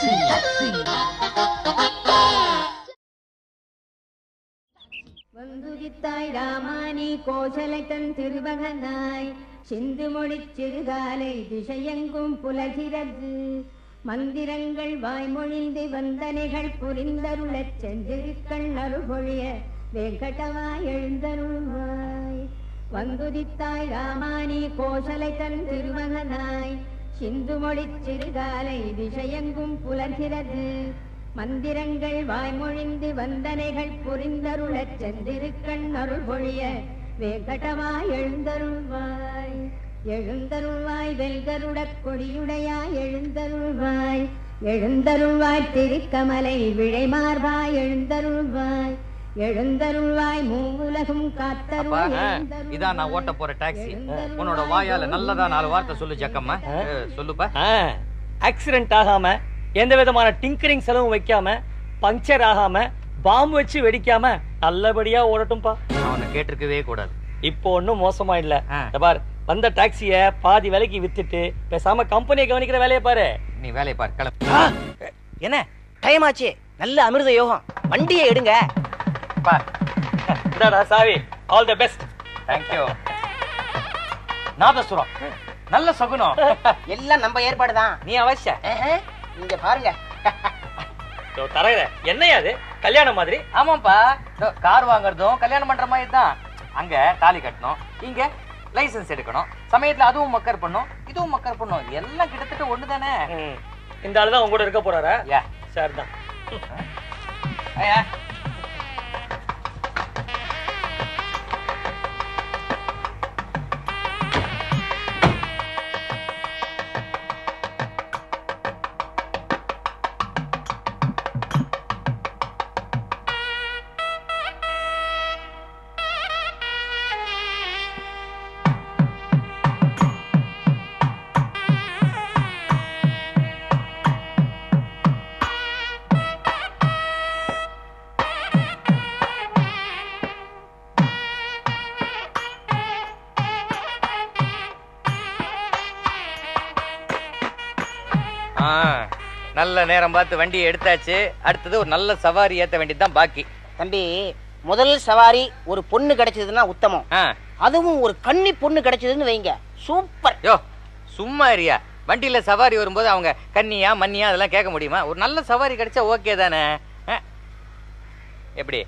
வந்துதித்தாய் ராமானி கோசலை தன் திருமகனாய் சிந்து மொழிச் சிறுகாலை திசையெங்கும் புலகிறது மந்திரங்கள் வாய்மொழிந்து வந்தனைகள் புரிந்தருளச் சென்றிருக்கள் அருள்பொழிய வெங்கடவாய் எழுந்தருள்வாய் வந்துதித்தாய் ராமானி கோசலை தன் திருமகனாய் சிந்து மொழிச் சிறுகாலை திசையெங்கும் புலர்கிறது மந்திரங்கள் வாய்மொழிந்து வந்தனைகள் புரிந்தருளச் சென்றிருக்கண் அருள் பொழிய வேங்கடமாய் எழுந்தருள்வாய் எழுந்தருள்வாய் வெல்கருடக் கொடியுடையாய் எழுந்தருள்வாய் எழுந்தருள்வாய் திருக்கமலை விழைமார்வாய் எழுந்தருள்வாய் எழுந்தருள்வாய் மூவுலகும் அப்பா காத்தருள் ஆ, இதான் நான் ஓட்ட போற டாக்ஸி உன்னோட வாயால நல்லதா நாலு வார்த்தை சொல்லு ஜக்கம்மா ஏ, சொல்லுப்பா ஆக்சிடென்ட் ஆகாம எந்த விதமான டிங்கரிங் செலவும் வைக்காம பங்க்சர் ஆகாம பாம்பு வச்சு வெடிக்காம நல்லபடியா ஓடட்டும்பா நான் உன்னை கேட்டிருக்கவே கூடாது இப்போ ஒன்றும் மோசமா இல்ல ஆ. இந்த பார் வந்த டாக்ஸிய பாதி விலைக்கு வித்துட்டு பேசாம கம்பெனியை கவனிக்கிற வேலையை பாரு நீ வேலையை பாரு கிளம்பு என்ன டைம் ஆச்சு நல்ல அமிர்த யோகம் வண்டியை எடுங்க பார் இந்தாடா சாவி ஆல் த பெஸ்ட் தேங்க்யூ நாதசுரம் நல்ல சகுனம் எல்லாம் நம்ம ஏற்பாடு தான் நீ அவசிய இங்க பாருங்க தரகிற என்னையா அது கல்யாணம் மாதிரி ஆமாப்பா இதோ கார் வாங்குறதும் கல்யாணம் பண்ற மாதிரி தான் அங்க தாலி கட்டணும் இங்க லைசென்ஸ் எடுக்கணும் சமயத்துல அதுவும் மக்கர் பண்ணும் இதுவும் மக்கர் பண்ணும் எல்லாம் கிட்டத்தட்ட ஒண்ணு தானே ம். இந்த ஆளு தான் உங்க கூட இருக்க போறாரா யா சார் தான் ஐயா ஆ, நல்ல நேரம் பார்த்து வண்டியை எடுத்தாச்சு அடுத்தது ஒரு நல்ல சவாரி ஏத்த வேண்டியது தான் பாக்கி தம்பி முதல் சவாரி ஒரு பொண்ணு கிடைச்சதுன்னா உத்தமம் ஆ, அதுவும் ஒரு கன்னி பொண்ணு கிடைச்சதுன்னு வைங்க சூப்பர் யோ சும்மா இருயா வண்டியில சவாரி வரும்போது அவங்க கன்னியா மன்னியா அதெல்லாம் கேட்க முடியுமா ஒரு நல்ல சவாரி கிடைச்சா ஓகே தானே ஆ? எப்படி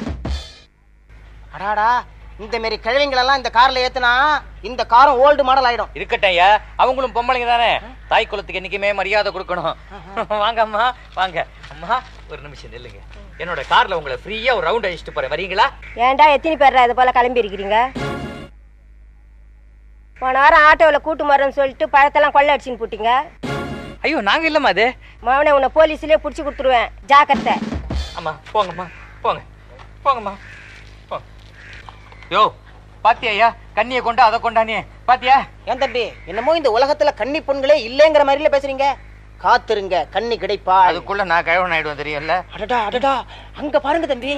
அடாடா இந்த மாரி கிழவிங்களெல்லாம் இந்த கார்ல ஏத்துனா இந்த காரம் ஓல்டு மாடல் ஆயிடும் இருக்கட்டும் ஐயா அவங்களும் பொம்பளைங்க தானே தாய் குலத்துக்கு என்னைக்குமே மரியாதை கொடுக்கணும் வாங்க அம்மா வாங்க அம்மா ஒரு நிமிஷம் நில்லுங்க என்னோட கார்ல உங்களை ஃப்ரீயா ஒரு ரவுண்ட் அடிச்சுட்டு போறேன் வரீங்களா ஏன்டா எத்தனை பேர்ரா இது போல கிளம்பி இருக்கிறீங்க போன வாரம் ஆட்டோவில் கூட்டு மரம்னு சொல்லிட்டு பழத்தெல்லாம் கொள்ளை அடிச்சுன்னு போட்டீங்க ஐயோ நாங்க இல்லம்மா அது மவனை உன்னை போலீஸ்லயே பிடிச்சி கொடுத்துருவேன் ஜாக்கிரதை அம்மா போங்கம்மா போங்க போங்கம்மா போங்க யோ பாத்தியா ஐயா கண்ணியை கொண்டா அதை கொண்டானே பாத்தியா ஏன் தம்பி என்னமோ இந்த உலகத்துல கன்னி பொண்களே இல்லைங்கிற மாதிரில பேசுறீங்க காத்திருங்க கன்னி கிடைப்பா அதுக்குள்ள நான் கழவன் ஆயிடுவேன் தெரியல அடடா அடடா அங்க பாருங்க தம்பி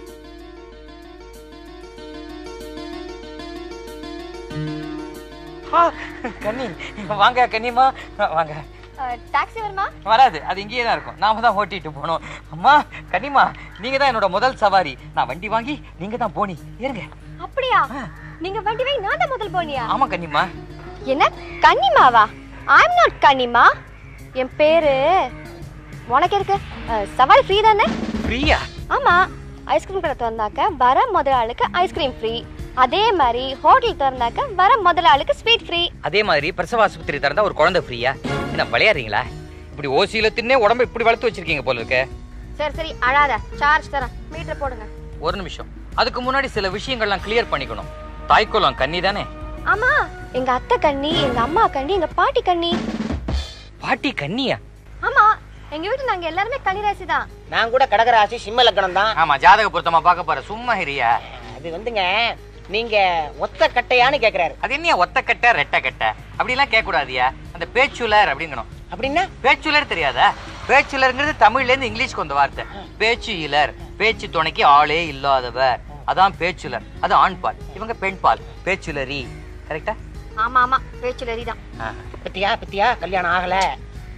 ஆ, கன்னி வாங்க கன்னிமா வாங்க டாக்ஸி வருமா வராது அது இங்கேயே தான் இருக்கும் நாம தான் ஓட்டிட்டு போனோம் அம்மா கன்னிமா நீங்க தான் என்னோட முதல் சவாரி நான் வண்டி வாங்கி நீங்க தான் போனி ஏறுங்க அப்படியா நீங்க வண்டி வாங்கி நான் தான் முதல் போனியா ஆமா கன்னிமா என்ன கன்னிமாவா ஐம் நாட் கன்னிமா என் பேரு உனக்கு இருக்கு சவாரி ஃப்ரீ தானே ஃப்ரீயா ஆமா ஐஸ்கிரீம் கடை திறந்தாக்க வர முதல் ஆளுக்கு ஐஸ்கிரீம் ஃப்ரீ அதே மாதிரி ஹோட்டல் திறந்தாக்க வர முதல் ஆளுக்கு ஸ்வீட் ஃப்ரீ அதே மாதிரி பிரசவ ஆஸ்பத்திரி திறந்தா ஒரு குழந்தை ஃப்ரீயா என்ன விளையாடுறீங்களா இப்படி ஓசியில தின்னே உடம்ப இப்படி வளர்த்து வச்சிருக்கீங்க போல இருக்கு சரி சரி அழாத சார்ஜ் தரேன் மீட்டர் போடுங்க ஒரு நிமிஷம் அதுக்கு முன்னாடி சில விஷயங்கள்லாம் கிளியர் பண்ணிக்கணும் தாய்க்குளம் கன்னி தானே ஆமா எங்க அத்தை கண்ணி எங்க அம்மா கண்ணி எங்க பாட்டி கண்ணி பாட்டி கன்னியா ஆமா எங்க வீட்டுல நாங்க எல்லாருமே கன்னிராசி தான் நான் கூட கடகராசி சிம்ம லக்கணம் தான் ஆமா ஜாதக பொருத்தமா பார்க்க போற சும்மா ஹிரியா அது வந்துங்க நீங்க ஒத்த கட்டையான்னு கேக்குறாரு அது என்ன ஒத்த கட்ட ரெட்டை கட்ட அப்படிலாம் கேட்க கூடாதியா அந்த பேச்சுலர் அப்படிங்கணும் அப்படின்னா பேச்சுலர் தெரியாதா பேச்சுலருங்கிறது தமிழ்ல இருந்து இங்கிலீஷ்க்கு வந்த வார்த்தை பேச்சு இலர் பேச்சு துணைக்கு ஆளே இல்லாதவர் அதான் பேச்சுலர் அது ஆண் பால் இவங்க பெண் பால் பேச்சுலரி கரெக்டா ஆமா ஆமா பேச்சுலரி தான் பத்தியா பத்தியா கல்யாணம் ஆகல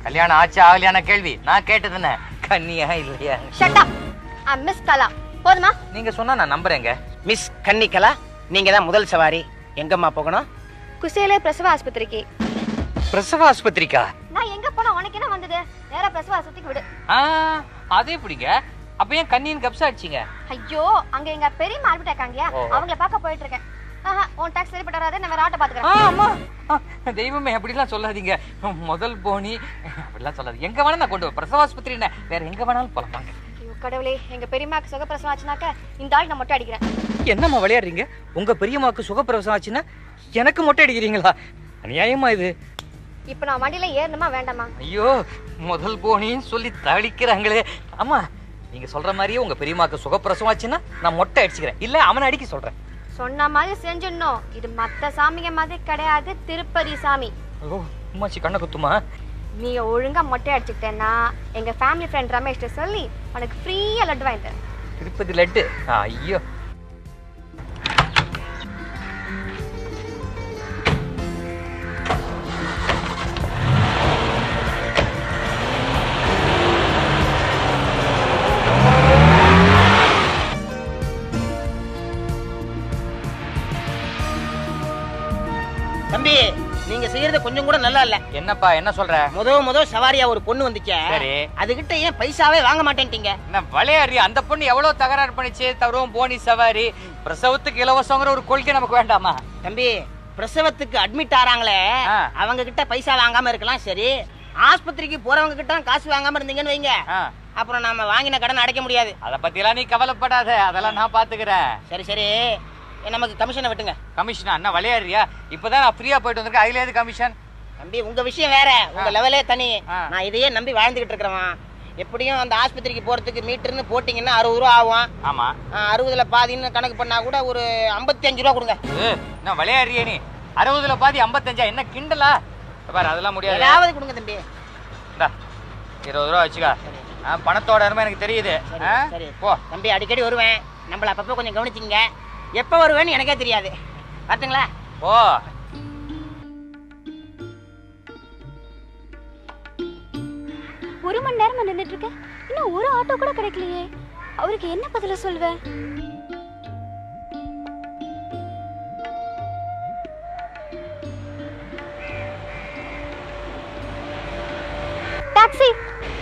கல்யாணம் ஆச்சு ஆகலையான கேள்வி நான் கேட்டதுன்னு கன்னியா இல்லையா ஷட் அப் ஐ மிஸ் கலா போதுமா நீங்க சொன்னா நான் நம்புறேங்க மிஸ் கன்னிகலா நீங்க தான் முதல் சவாரி எங்கம்மா போகணும் குசேல பிரசவ ஆஸ்பத்திரிக்கு பிரசவ ஆஸ்பத்திரிக்கா நான் எங்க போனா உனக்கு என்ன வந்தது நேரா பிரசவ ஆஸ்பத்திரிக்கு விடு ஆ அது எப்படிங்க அப்ப ஏன் கண்ணியின் கப்ஸா அடிச்சீங்க ஐயோ அங்க எங்க பெரியம்மா அட்மிட் ஆக்காங்கயா ஓ. அவங்கள பார்க்க போயிட்டு இருக்கேன் ஆஹா உன் டாக்ஸ் சரிப்பட்டு வராது நான் வேற ஆட்டோ ஆ, பாத்துக்கிறேன் அம்மா ஆ, தெய்வமே அப்படிலாம் சொல்லாதீங்க முதல் போனி அப்படிலாம் சொல்லாதீங்க எங்க வேணா நான் கொண்டு வர பிரசவ ஆஸ்பத்திரி என்ன வேற எங்க வேணாலும் போலாம் வாங்க ஐயோ கடவுளே எங்க பெரியம்மாக்கு சுக பிரசவம் ஆச்சுனாக்க இந்த ஆள் நான் மொட்டை அடிக்கிறேன் என்னம்மா விளையாடுறீங்க உங்க பெரியம்மாக்கு சுகப்பிரசவம் ஆச்சுன்னா எனக்கு மொட்டை அடிக்கிறீங்களா அநியாயமா இது இப்போ நான் வண்டியில ஏறணுமா வேண்டாமா ஐயோ முதல் போனின்னு சொல்லி தளிக்கிறாங்களே ஆமா நீங்க சொல்ற மாதிரியே உங்க பெரியம்மாக்கு சுகப்பிரசவம் ஆச்சுன்னா நான் மொட்டை அடிச்சுக்கிறேன் இல்ல அவனை அடிக்க சொல்றேன் சொன்ன மாதிரி செஞ்சிடணும் இது மத்த சாமிங்க மாதிரி கிடையாது திருப்பதி சாமி ஓ உமாச்சி கண்ணை குத்துமா நீ ஒழுங்கா மொட்டை அடிச்சுக்கிட்டேன்னா எங்க ஃபேமிலி ஃப்ரெண்ட் ரமேஷ்ட சொல்லி உனக்கு ஃப்ரீயா லட்டு வாங்கி தரேன் திருப்பதி லட்டு ஆ, ஐயோ தம்பி நீங்க செய்யறது கொஞ்சம் கூட நல்லா இல்ல என்னப்பா என்ன சொல்ற முத முத சவாரியா ஒரு பொண்ணு வந்துச்சே சரி. அதுகிட்ட ஏன் பைசாவே வாங்க மாட்டேன்ட்டீங்க என்ன விளையாடுறி அந்த பொண்ணு எவ்வளவு தகராறு பண்ணிச்சு தருவோம் போனி சவாரி பிரசவத்துக்கு இலவசங்கிற ஒரு கொள்கை நமக்கு வேண்டாமா தம்பி பிரசவத்துக்கு அட்மிட் ஆறாங்களே ஆ. அவங்க கிட்ட பைசா வாங்காம இருக்கலாம் சரி ஆஸ்பத்திரிக்கு போறவங்க கிட்ட காசு வாங்காம இருந்தீங்கன்னு வைங்க ஆ, அப்புறம் நாம வாங்கின கடன் அடைக்க முடியாது அத பத்தி எல்லாம் நீ கவலைப்படாத அதெல்லாம் நான் பாத்துக்கிறேன் சரி சரி நமக்கு கமிஷனை வெட்டுங்க கமிஷனா என்ன விளையாடுறியா இப்பதான் நான் ஃப்ரீயா போயிட்டு வந்திருக்கேன் அதுல எது கமிஷன் தம்பி உங்க விஷயம் வேற உங்க லெவலே தனி ஆ. நான் இதையே நம்பி வாழ்ந்துகிட்டு இருக்கிறவன் எப்படியும் அந்த ஆஸ்பத்திரிக்கு போறதுக்கு மீட்டர்னு போட்டீங்கன்னா அறுபது ரூபா ஆகும் ஆமா ஆ, அறுபதுல பாதின்னு கணக்கு பண்ணா கூட ஒரு ஐம்பத்தி அஞ்சு ரூபா கொடுங்க ஏ, என்ன விளையாடுறிய நீ அறுபதுல பாதி ஐம்பத்தஞ்சா என்ன கிண்டலா இத பாரு அதெல்லாம் முடியாது ஏதாவது கொடுங்க தம்பி இந்தா, இருபது ரூபா வச்சுக்கா ஆ, பணத்தோட அருமை எனக்கு தெரியுது சரி, ஆ? சரி போ தம்பி அடிக்கடி வருவேன் நம்மள அப்பப்போ கொஞ்சம் கவனிச்சிங்க எப்போ வருவேன்னு எனக்கே தெரியாது பார்த்துங்களா போ ஒரு மணி நேரமா நின்னுட்டு இருக்கேன் இன்னும் ஒரு ஆட்டோ கூட கிடைக்கலையே அவருக்கு என்ன பதில சொல்வேன் டாக்ஸி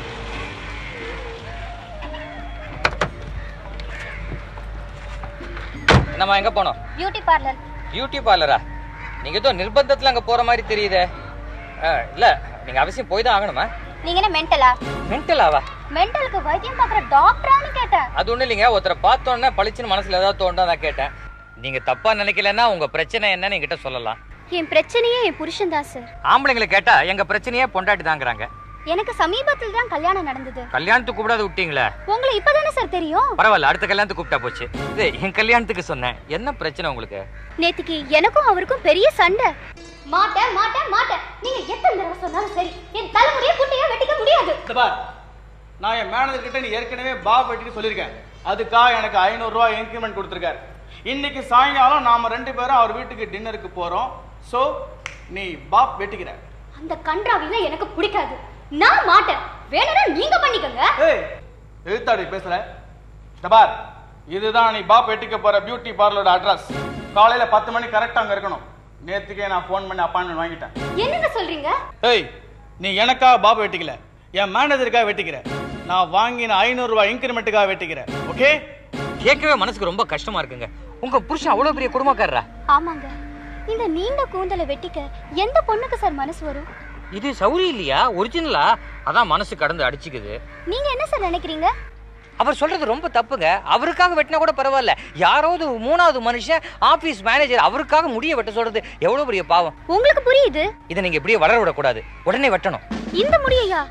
நம்ம எங்க போனோம் பியூட்டி பார்லர் பியூட்டி பார்லரா நீங்க ஏதோ நிர்பந்தத்துல அங்க போற மாதிரி தெரியுதே ஆ, இல்ல நீங்க அவசியம் போய் தான் ஆகணுமா நீங்க என்ன மென்டலா மென்டலாவா மென்டலுக்கு வைத்தியம் பார்க்குற டாக்டரான்னு கேட்டேன் அது ஒண்ணும் இல்லைங்க ஒருத்தரை பார்த்தோன்னே பளிச்சுன்னு மனசுல ஏதாவது தோண்டா நான் கேட்டேன் நீங்க தப்பா நினைக்கலன்னா உங்க பிரச்சனை என்னன்னு என்கிட்ட சொல்லலாம் என் பிரச்சனையே என் புருஷன் தான் சார் ஆம்பளைங்களை கேட்டா எங்க பிரச்சனையே பொண்டாட்டி தாங்கிறாங்க எனக்கு சமீபத்தில் தான் கல்யாணம் நடந்தது கல்யாணத்துக்கு கூப்பிடாது விட்டீங்களே உங்களை இப்பதானே சார் தெரியும் பரவாயில்ல அடுத்த கல்யாணத்துக்கு கூப்பிட்டா போச்சு இது என் கல்யாணத்துக்கு சொன்னேன் என்ன பிரச்சனை உங்களுக்கு நேத்துக்கு எனக்கும் அவருக்கும் பெரிய சண்டை மாட்டேன் மாட்டேன் மாட்டேன் நீங்க எத்தனை தடவை சொன்னாலும் சரி என் தலைமுறையை குட்டையா வெட்டிக்க முடியாது இந்த பார் நான் என் மேனேஜர் கிட்ட நீ ஏற்கனவே பாப் வெட்டிட்டு சொல்லியிருக்கேன் அதுக்காக எனக்கு ஐநூறுரூவா இன்க்ரிமெண்ட் கொடுத்துருக்காரு இன்னைக்கு சாயங்காலம் நாம ரெண்டு பேரும் அவர் வீட்டுக்கு டின்னருக்கு போறோம் ஸோ நீ பாப் வெட்டிக்கிற அந்த கன்றாவில எனக்கு பிடிக்காது நான் மாட்டேன் வேணும்னா நீங்க பண்ணிக்கங்க ஏய் எழுத்தாடி பேசுற இந்த பார் இதுதான் நீ பாப் வெட்டிக்க போற பியூட்டி பார்லரோட அட்ரஸ் காலையில பத்து மணி கரெக்டா அங்க இருக்கணும் நேத்துக்கே நான் ஃபோன் பண்ணி அப்பாயின்மெண்ட் வாங்கிட்டேன் என்னங்க சொல்றீங்க ஏய் நீ எனக்காக பாப் வெட்டிக்கல என் மேனேஜருக்காக வெட்டிக்கிற நான் வாங்கின ஐநூறுரூவா இன்க்ரிமெண்ட்டுக்காக வெட்டிக்கிறேன் ஓகே கேட்கவே மனசுக்கு ரொம்ப கஷ்டமா இருக்குங்க உங்க புருஷன் அவ்வளவு பெரிய குடும்பக்காரரா ஆமாங்க இந்த நீண்ட கூந்தலை வெட்டிக்க எந்த பொண்ணுக்கு சார் மனசு வரும் இது சௌரி இல்லையா ஒரிஜினலா அதான் மனசு கடந்து அடிச்சுக்குது நீங்க என்ன சார் நினைக்கிறீங்க அவர் சொல்றது ரொம்ப தப்புங்க அவருக்காக வெட்டினா கூட பரவாயில்ல யாராவது மூணாவது மனுஷன் ஆபீஸ் மேனேஜர் அவருக்காக முடிய வெட்ட சொல்றது எவ்வளவு பெரிய பாவம் உங்களுக்கு புரியுது இதை நீங்க இப்படியே வளர விடக்கூடாது உடனே வெட்டணும் இந்த முடியையா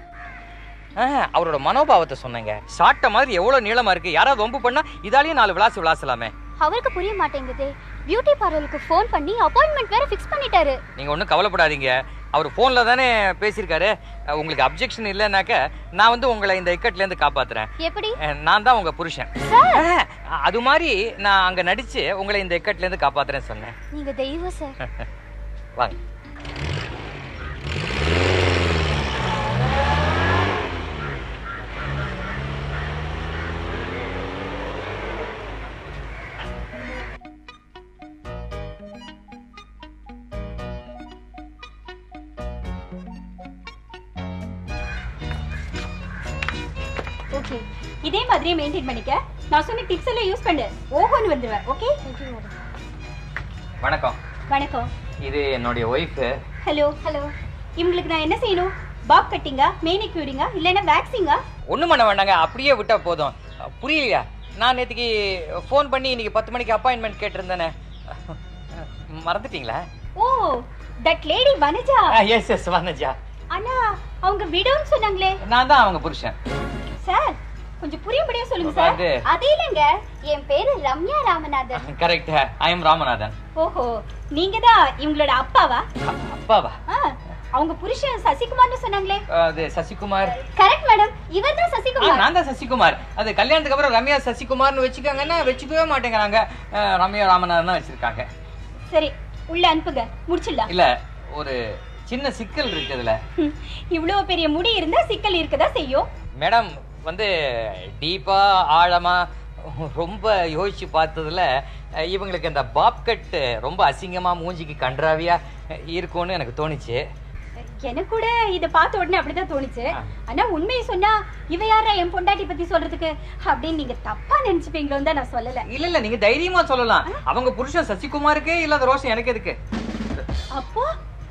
ஆ, அவரோட மனோபாவத்தை சொன்னேங்க சாட்ட மாதிரி எவ்வளவு நீளமா இருக்கு யாராவது வம்பு பண்ணா இதாலேயே நாலு விளாசு விளாசலாமே அவருக்கு புரிய மாட்டேங்குது பியூட்டி பார்லருக்கு ஃபோன் பண்ணி அப்பாயின்மெண்ட் வேற ஃபிக்ஸ் பண்ணிட்டாரு நீங்க ஒன்றும் கவலைப்படாதீங்க அவர் ஃபோன்ல தானே பேசியிருக்காரு அஹ், உங்களுக்கு அப்ஜெக்ஷன் இல்லைனாக்க நான் வந்து உங்களை இந்த இக்கட்ல இருந்து காப்பாத்துறேன் எப்படி அஹ், நான் தான் உங்க புருஷன் அஹ், அது மாதிரி நான் அங்க நடிச்சு உங்களை இந்த இக்கட்ல இருந்து காப்பாத்துறேன்னு சொன்னேன் நீங்க தெய்வம் சார் வாங்க ஓகே இதே மாதிரியே மெயின்டைன் பண்ணிக்க நான் சொன்ன டிப்ஸ் எல்லாம் யூஸ் பண்ணு ஓஹோன்னு வந்துருவேன் ஓகே வணக்கம் வணக்கம் இது என்னுடைய ஒய்ஃபு ஹலோ ஹலோ இவங்களுக்கு நான் என்ன செய்யணும் பாப் கட்டிங்கா மேனிக்யூரிங்கா இல்லைன்னா வேக்சிங்கா ஒண்ணும் பண்ண வேண்டாங்க அப்படியே விட்டா போதும் புரியலையா நான் நேற்றுக்கு ஃபோன் பண்ணி இன்னைக்கு பத்து மணிக்கு அப்பாயின்மெண்ட் கேட்டிருந்தேனே மறந்துட்டீங்களா oh that lady Vanaja yes yes Vanaja அண்ணா அவங்க விடோன்னு சொன்னாங்களே நான் தான் அவங்க புருஷன் சார் கொஞ்சம் புரியும்படியா சொல்லுங்க சார் அது அது இல்லைங்க என் பேரு Ramya Ramanathan correct I am Ramanathan ஓஹோ நீங்க தான் இவங்களோட அப்பாவா அ- அப்பாவா ஆ, அவங்க புருஷன் சசிகுமார்னு சொன்னாங்களே அது சசிகுமார் கரெக்ட் மேடம் இவர் தான் ஆ, சசிகுமார் நான் தான் சசிகுமார் அது கல்யாணத்துக்கு அப்புறம் ரம்யா சசிகுமார்னு வச்சுக்கோங்கன்னா வச்சுக்கவே மாட்டேங்கிறாங்க அஹ், ரம்யா ராமநாதன் தான் வச்சிருக்காங்க சரி உள்ள அனுப்புங்க முடிச்சிடலாம் இல்ல ஒரு சின்ன சிக்கல் இருக்கு இதுல ஹம், இவ்வளவு பெரிய முடி இருந்தா சிக்கல் இருக்கதா செய்யும் மேடம் வந்து டீப்பா ஆழமா ரொம்ப யோசிச்சு பார்த்ததுல அஹ், இவங்களுக்கு இந்த பாப் கட் ரொம்ப அசிங்கமா மூஞ்சிக்கு கன்றாவியா அஹ், இருக்கும்னு எனக்கு தோணுச்சு எனக்கு கூட இத பார்த்த உடனே அப்படிதான் தோணுச்சு ஆனா உண்மையை சொன்னா இவ யாரா என் பொண்டாட்டி பத்தி சொல்றதுக்கு அப்படின்னு நீங்க தப்பா நினைச்சுப்பீங்களோன்னு தான் நான் சொல்லல இல்ல இல்ல நீங்க தைரியமா சொல்லலாம் அவங்க புருஷன் சசிகுமாருக்கே இல்லாத ரோஷம் எனக்கு எதுக்கு அப்போ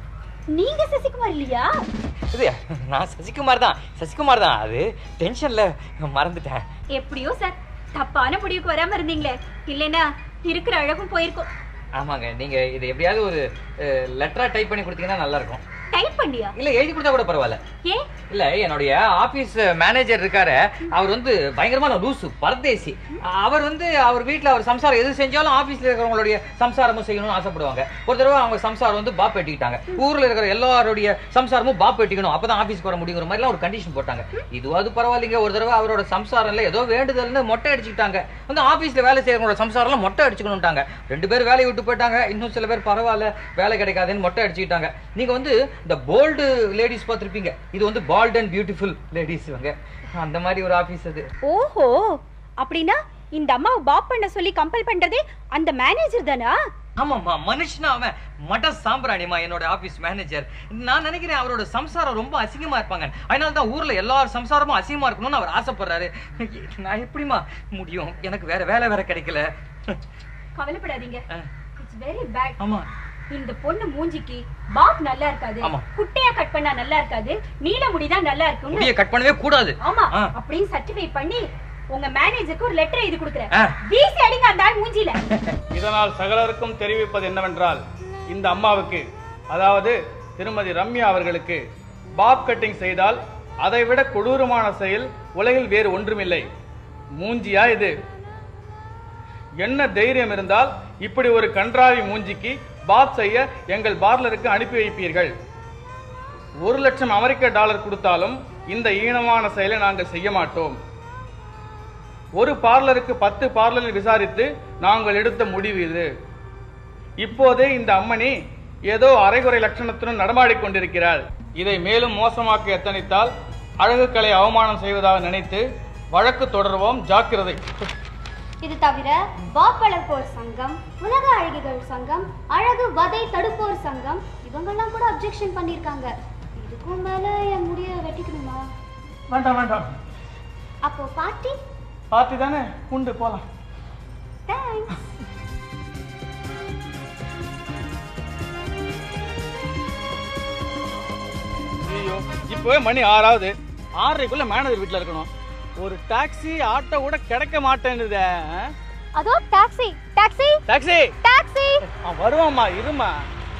நீங்க சசிகுமார் இல்லையா இது நான் சசிகுமார் தான் சசிகுமார் தான் அது டென்ஷன்ல மறந்துட்டேன் எப்படியோ சார் தப்பான முடிவுக்கு வராம இருந்தீங்களே இல்லைன்னா இருக்கிற அழகும் போயிருக்கும் ஆமாங்க நீங்க இது எப்படியாவது ஒரு லெட்டரா டைப் பண்ணி கொடுத்தீங்கன்னா நல்லா இருக்கும் டைப் பண்ணியா இல்ல எழுதி கொடுத்தா கூட பரவாயில்ல ஏன் இல்ல என்னுடைய ஆபீஸ் மேனேஜர் இருக்காரு அவர் வந்து பயங்கரமான லூசு பரதேசி அவர் வந்து அவர் வீட்ல அவர் சம்சாரம் எது செஞ்சாலும் ஆபீஸ்ல இருக்கிறவங்களுடைய சம்சாரமும் செய்யணும்னு ஆசைப்படுவாங்க ஒரு தடவை அவங்க சம்சாரம் வந்து பாப் வெட்டிக்கிட்டாங்க ஊர்ல இருக்கிற எல்லாருடைய சம்சாரமும் பாப் வெட்டிக்கணும் அப்பதான் ஆபீஸ்க்கு வர முடியுங்கிற மாதிரிலாம் ஒரு கண்டிஷன் போட்டாங்க இதுவாது பரவாயில்லைங்க ஒரு தடவை அவரோட சம்சாரம்ல ஏதோ வேண்டுதல்னு மொட்டை அடிச்சுக்கிட்டாங்க வந்து ஆபீஸ்ல வேலை செய்யறவங்களோட சம்சாரம்ல மொட்டை அடிச்சுக்கணும்ட்டாங்க ரெண்டு பேர் வேலையை விட்டு போயிட்டாங்க இன்னும் சில பேர் பரவாயில்ல வேலை கிடைக்காதுன்னு மொட்டை அடிச்சுக்கிட்டாங்க நீங்க வந்து இந்த போல்டு லேடிஸ் பார்த்திருப்பீங்க இது வந்து பால்ட் அண்ட் பியூட்டிஃபுல் லேடிஸ் இவங்க அந்த மாதிரி ஒரு ஆபீஸ் அது ஓஹோ அப்படின்னா இந்த அம்மாவை பாப் பண்ண சொல்லி கம்பல் பண்றதே அந்த மேனேஜர் தானா ஆமாம்மா மனுஷனா அவன் மட சாம்பிராணிமா என்னோட ஆபீஸ் மேனேஜர் நான் நினைக்கிறேன் அவரோட சம்சாரம் ரொம்ப அசிங்கமா இருப்பாங்க அதனால தான் ஊர்ல எல்லார் சம்சாரமும் அசிங்கமா இருக்கணும்னு அவர் ஆசைப்படுறாரு நான் எப்படிமா முடியும் எனக்கு வேற வேலை வேற கிடைக்கல கவலைப்படாதீங்க ஆ. இட்ஸ் வெரி பேட் ஆமா இந்த பொண்ணு மூஞ்சிக்கு பாப் நல்லா இருக்காது ஆமா. குட்டையா கட் பண்ணா நல்லா இருக்காது நீல முடிதான் நல்லா இருக்கும்னு முடிய கட் பண்ணவே கூடாது ஆமா ஆ. அப்படின்னு சர்டிஃபை பண்ணி உங்க மேனேஜருக்கு ஒரு லெட்டர் எழுதி கொடுக்குறேன் ஆ. வீசி அடிங்க அந்த ஆள் மூஞ்சில இதனால் சகலருக்கும் தெரிவிப்பது என்னவென்றால் இந்த அம்மாவுக்கு அதாவது திருமதி ரம்யா அவர்களுக்கு பாப் கட்டிங் செய்தால் அதைவிட கொடூரமான செயல் உலகில் வேறு ஒன்றுமில்லை மூஞ்சியா இது என்ன தைரியம் இருந்தால் இப்படி ஒரு கன்றாவி மூஞ்சிக்கு பாப் செய்ய எங்கள் பார்லருக்கு அனுப்பி வைப்பீர்கள் ஒரு லட்சம் அமெரிக்க டாலர் கொடுத்தாலும் இந்த ஈனமான செயலை நாங்கள் செய்ய மாட்டோம் ஒரு பார்லருக்கு பத்து பார்லரில் விசாரித்து நாங்கள் எடுத்த முடிவு இது இப்போதே இந்த அம்மணி ஏதோ அரைகுறை லட்சணத்துடன் நடமாடிக் கொண்டிருக்கிறாள் இதை மேலும் மோசமாக்க எத்தனித்தால் அழகுக்கலை அவமானம் செய்வதாக நினைத்து வழக்கு தொடர்வோம் ஜாக்கிரதை இது தவிர பாப் வளர்ப்போர் சங்கம் உலக அழகிகள் சங்கம் அழகு வதை தடுப்போர் சங்கம் இவங்கெல்லாம் கூட அப்ஜெக்ஷன் பண்ணிருக்காங்க இதுக்கும் மேல என் முடிய வெட்டிக்கணுமா வேண்டாம் வேண்டாம் அப்போ பார்ட்டி பார்ட்டி தானே உண்டு போலாம் தேங்க்ஸ் ஐயோ இப்போவே மணி ஆறாவது ஆறரைக்குள்ள மேனேஜர் வீட்டில் இருக்கணும் ஒரு டாக்ஸி ஆட்டோ கூட கிடைக்க மாட்டேன்னுதே அதோ டாக்ஸி டாக்ஸி டாக்ஸி டாக்ஸி வருவாம்மா இருமா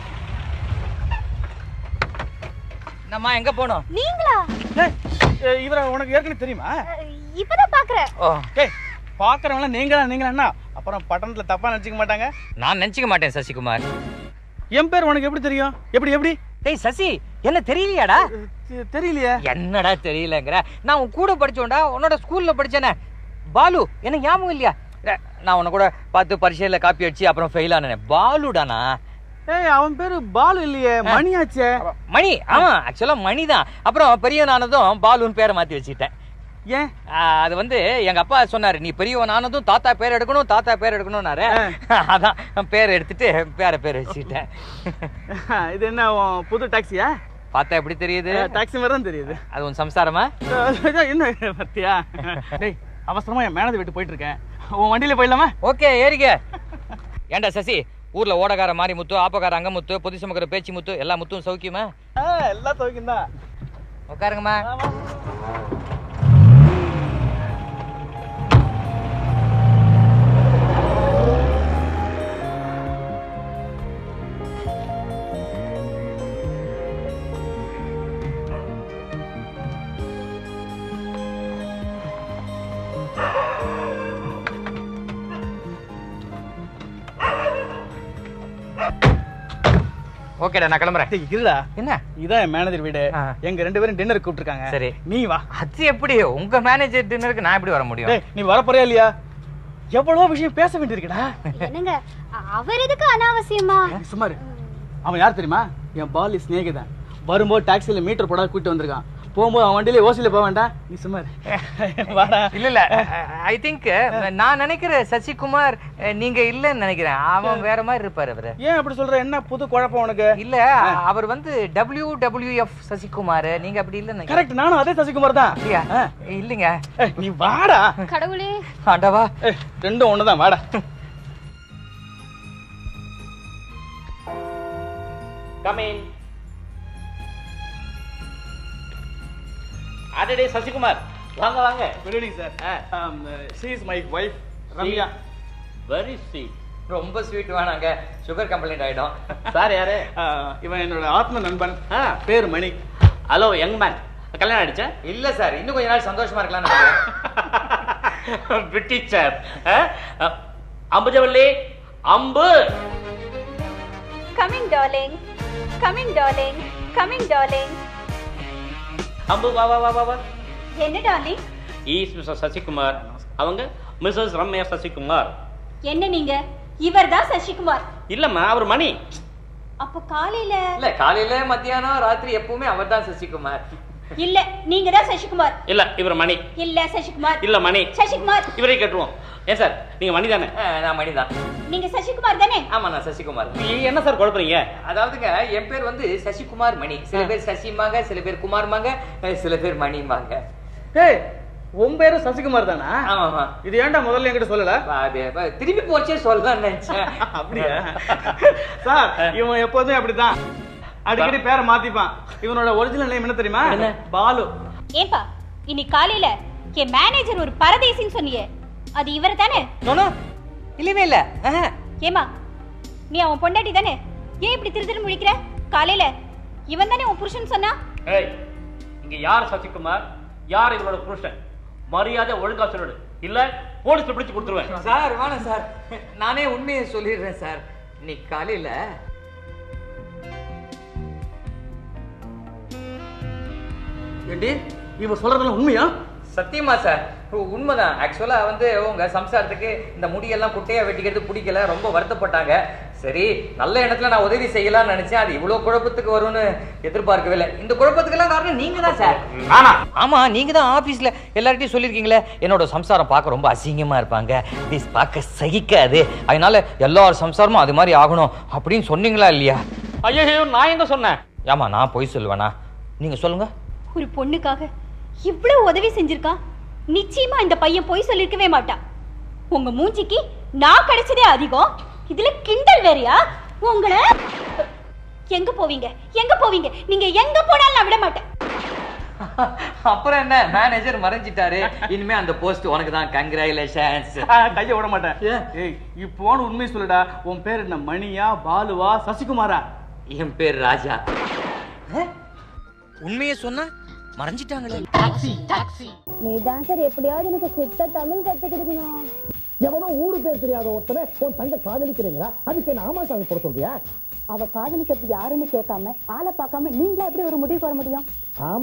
நம்ம எங்க போனோம் நீங்களா இவரை உனக்கு ஏற்கனவே தெரியுமா அஹ், இப்பதான் பாக்குறேன் ஓ ஏய் பார்க்குறவங்களாம் நீங்களா நீங்களா என்ன அப்புறம் பட்டணத்தில் தப்பா நினச்சிக்க மாட்டாங்க நான் நினைச்சுக்க மாட்டேன் சசிகுமார் என் பேர் உனக்கு எப்படி தெரியும் எப்படி எப்படி டேய் சசி என்ன தெரியலையாடா தெ- தெரியலையே என்னடா தெரியலங்கிற நான் உன் கூட படிச்சோம்டா உன்னோட ஸ்கூல்ல படிச்சேனே பாலு என்ன ஞாபகம் இல்லையா டே, நான் உன்னை கூட பார்த்து பரீட்சையில காப்பி அடிச்சு அப்புறம் ஃபெயில் ஆனேன் பாலுடானா ஏய் அவன் பேரு பாலு இல்லையே மணியாச்சே மணி ஆமா ஆக்சுவலா மணி தான் அப்புறம் பெரியவனானதும் பாலுன்னு பேரை மாத்தி வச்சுக்கிட்டேன் ஏன் ஆ, அது வந்து எங்க அப்பா சொன்னாரு நீ பெரியவன் ஆனதும் தாத்தா பேர் எடுக்கணும் தாத்தா பேர் எடுக்கணும்னாரு அதான் பேர் எடுத்துட்டு பேரை பேர் வச்சுக்கிட்டேன் இது என்ன உன் புது டாக்ஸியா பார்த்தா எப்படி தெரியுது டாக்ஸி மாதிரி தான் தெரியுது அது உன் சம்சாரமா அஹ், என்ன பத்தியா டேய் அவசரமா என் மேனேஜர் விட்டு போயிட்டு இருக்கேன் உன் வண்டியில போயிடலாமா ஓகே ஏறிக்க ஏன்டா சசி ஊர்ல ஓடக்கார மாரி முத்து ஆப்பக்கார அங்க முத்து பொதி சுமக்கிற பேச்சு முத்து எல்லா முத்தும் சௌக்கியமா ஆ, எல்லாம் துவைக்கும் தான் உட்காருங்கம்மா ஓகேடா நான் கிளம்புறேன் டேய், இருடா என்ன இதான் என் மேனேஜர் வீடு ஆ. எங்க ரெண்டு பேரும் டின்னர் கூப்பிட்டுருக்காங்க சரி. நீ வா அது எப்படி உங்க மேனேஜர் டின்னருக்கு நான் எப்படி வர முடியும் டேய் நீ வரப்போறியா இல்லையா எவ்வளவு விஷயம் பேச வேண்டியிருக்குடா என்னங்க அ- அவர் எதுக்கு அனாவசியமா சுமார் அவன் யார் தெரியுமா என் பாலி ஸ்நேகிதன் வரும்போது டாக்ஸில மீட்டர் போட கூட்டிட்டு வந்திருக்கான் போகும்போது அவன் வண்டியில ஓசில போக வேண்டாம் நீ சுமார் வாடா இல்ல இல்ல ஐ திங்க் நான் நினைக்கிற சசிகுமார் அஹ், நீங்க இல்லன்னு நினைக்கிறேன் அவன் வேற மாதிரி இருப்பாரு அவரு ஏன் அப்படி சொல்ற என்ன புது குழப்பம் உனக்கு இல்ல அவர் வந்து டபிள்யூ டபிள்யூஎஃப் சசிகுமார் நீங்க அப்படி இல்லன்னு நினைக்கிறேன். கரெக்ட் நானும் அதே சசிகுமார் தான் அப்படியா ஆ. இல்லைங்க ஏய், நீ வாடா கடவுளே ஆண்டவா ஏய், ரெண்டும் ஒண்ணுதான் வாடா கமின் அடடே சசிகுமார் வாங்க வாங்க good evening sir she is my wife Ramya very sweet ரொம்ப ஸ்வீட் வேணாங்க சுகர் கம்ப்ளைண்ட் ஆயிடும் சார் யாரு ஆஹ், இவன் என்னோட ஆத்ம நண்பன் ஆ பேர் மணி ஹலோ யங் மேன் கல்யாணம் ஆயிடுச்சா இல்ல சார் இன்னும் கொஞ்ச நாள் சந்தோஷமா இருக்கலாம்னு நினைக்கிறேன் British sir Ambujavalli Ambu coming darling coming darling coming darling Ambu வா வா வா வா வா என்ன டார்லிங் ஈஸ் மிஸ்டர் சசிகுமார் அவங்க மிஸ்ஸஸ் ரம்யா சசிகுமார் என்ன நீங்க இவர்தான் சசிகுமார் இல்லம்மா அவர் மணி அப்ப காலையில இல்ல காலையில மத்தியானம் ராத்திரி எப்பவுமே அவர்தான் சசிகுமார் இல்ல நீங்க தான் சசிகுமார் இல்ல இவர் மணி இல்ல சசிகுமார் இல்ல மணி சசிகுமார் இவரே கேட்டுருவோம் ஏன் சார் நீங்க மணி தானே அஹ், நான் மணிதான் நீங்க சசிகுமார் தானே ஆமா நான் சசிகுமார் நீ என்ன சார் குழப்பறீங்க அதாவதுங்க என் பேர் வந்து சசிகுமார் மணி சில பேர் சசிமாங்க சில பேர் குமார்மாங்க அஹ், சில பேர் மணிமாங்க ஏய் உன் பேரும் சசிகுமார் தானா ஆமா ஆமா இது ஏன்டா முதல்ல என்கிட்ட சொல்லல அது அப்ப திரும்பி போச்சே சொல்லலாம்னு நினைச்சேன் அப்படியா சார் இவன் எப்போதுமே அப்படிதான் அடிக்கடி பேரை மாத்திப்பான் இவனோட ஒரிஜினல் நேம் என்ன தெரியுமா பாலு ஏன்பா இன்னைக்கு காலையில என் மேனேஜர் ஒரு பரதேசின்னு சொன்னியே அது இவர் தானே நோனோ இல்லவே இல்ல அஹ். ஏமா நீ அவன் பொண்டாட்டி தானே ஏன் இப்படி திரு திரு முழிக்கிற காலையில இவன் தானே உன் புருஷன் சொன்னா ஏய் இங்க யார் சசிகுமார் யார் இவரோட புருஷன் மரியாதை ஒழுங்கா சொல்லிடு இல்ல போலீஸ்ல பிடிச்சு கொடுத்துருவேன் சார் வேணாம் சார் நானே உண்மையை சொல்லிடுறேன் சார் இன்னைக்கு காலையில ஏண்டி இவன் சொல்றதெல்லாம் உண்மையா சத்தியமா சார் உ- உண்மைதான் ஆக்சுவலா வந்து உங்க சம்சாரத்துக்கு இந்த முடியெல்லாம் குட்டையா வெட்டிக்கிறது பிடிக்கல ரொம்ப வருத்தப்பட்டாங்க சரி நல்ல எண்ணத்துல நான் உதவி செய்யலாம்னு நினைச்சேன் அது இவ்வளவு குழப்பத்துக்கு வரும்னு எதிர்பார்க்கவே இல்லை இந்த குழப்பத்துக்கெல்லாம் காரணம் நீங்க தான் சார் நானா ஆமா நீங்க தான் ஆபீஸ்ல எல்லார்ட்டையும் சொல்லிருக்கீங்களே என்னோட சம்சாரம் பார்க்க ரொம்ப அசிங்கமா இருப்பாங்க ப்ளீஸ் பார்க்க சகிக்காது அதனால எல்லார் சம்சாரமும் அது மாதிரி ஆகணும் அப்படின்னு சொன்னீங்களா இல்லையா ஐயோ நான் எங்க சொன்னேன் ஏமா நான் பொய் சொல்லுவேனா நீங்க சொல்லுங்க ஒரு பொண்ணுக்காக இவ்வளவு உதவி செஞ்சிருக்கான் நிச்சயமா இந்த பையன் போய் சொல்லிருக்கவே மாட்டான் உங்க மூஞ்சிக்கு நான் கிடைச்சதே அதிகம் இதுல கிண்டல் வேறயா உங்களை எங்க போவீங்க எங்க போவீங்க நீங்க எங்க போனாலும் நான் விட மாட்டேன் அப்புறம் என்ன மேனேஜர் மறைஞ்சிட்டாரு இனிமே அந்த போஸ்ட் உனக்கு தான் கங்க்ராச்சுலேஷன்ஸ் கைய விட மாட்டேன் ஏய் இப்போன்னு உண்மை சொல்லுடா உன் பேர் என்ன மணியா பாலுவா சசிகுமாரா என் பேர் ராஜா உண்மையை சொன்னா மறைஞ்சிட்டாங்களே நீதான் சார் எப்படியாவது எனக்கு சுத்த தமிழ் கத்து கொடுக்கணும் எவனோ ஊரு பேர் தெரியாத ஒருத்தனை உன் தங்க காதலிக்கிறீங்களா அதுக்கு என்ன ஆமா சாமி போட சொல்றியா அவ காதலிக்கிறது யாருன்னு கேட்காம ஆளை பார்க்காம நீங்களா எப்படி ஒரு முடிவுக்கு வர முடியும் ஆமா